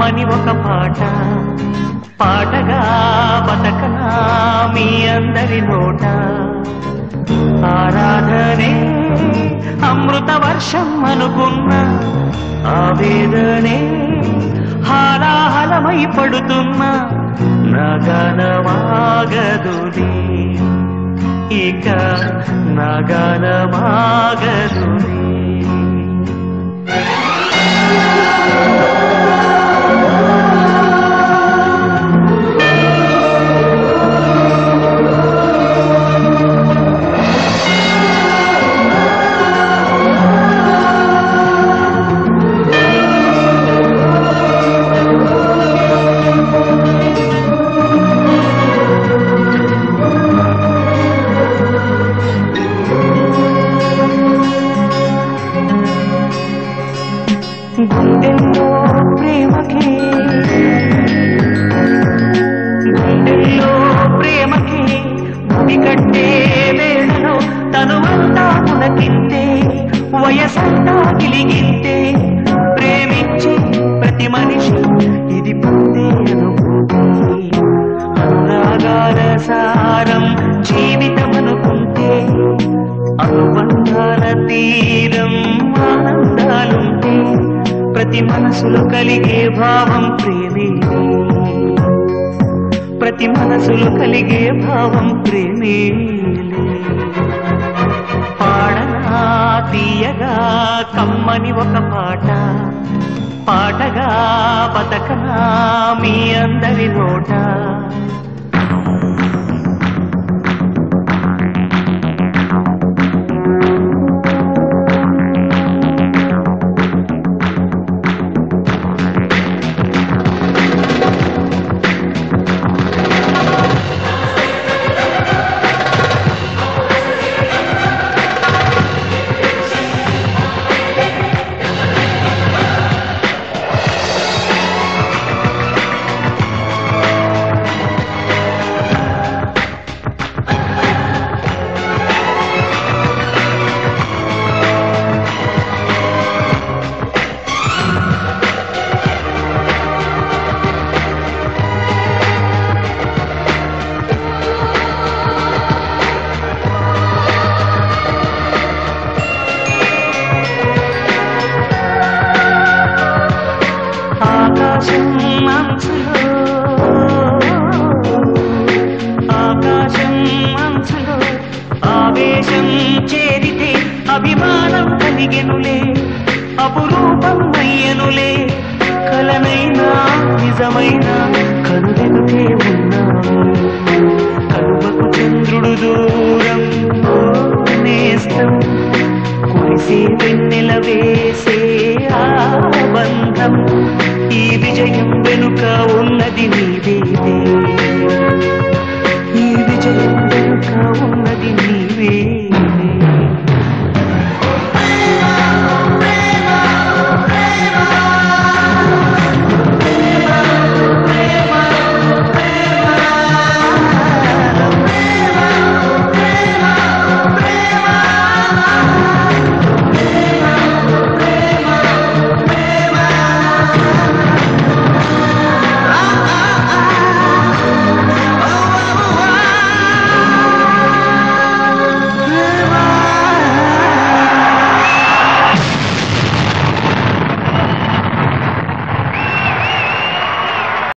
కమ్మని ఒక పాట పాటగా బతకనా మీ అందరి నోట ఆరాధనే అమృత వర్షం అనుకున్న ఆవేదనే హాలాహలమై పడుతున్న నగనమాగదులే ఇక నగనమాగదులే గుండెల్లో ప్రేమకి గుండెల్లో ప్రేమకి ముడి కట్టే వేళలో తనువంతా పులకింతే వయసంతా గిలిగింతే ప్రేమించి ప్రతి మనిషి ఇది పొందే అనుభూతి అనురాగాల సారం జీవితం అనుకుంటే అనుబంధాల తీరం ఆనందాలుంటే ప్రతి మనసులో కలిగే భావం ప్రేమే ప్రతి మనసులో కలిగే భావం ప్రేమే పాడనా తీయగా కమ్మని ఒక పాట పాటగా బతకనా మీ అందరి నోట ఆకాశం మంచులో ఆకాశం మంచులో ఆవేశం చేరితే అభిమానం కలిగెనులే అపురూపం అయ్యనులే కలనైనా నిజమైన కనులెదుటే ఉన్నాము కరువకు చంద్రుడు దూరం ఓ నేస్తం కురిసే వెన్నెల వేసే ఆ బంధం ఈ విజయం వెనుక ఉన్నది నీవేదే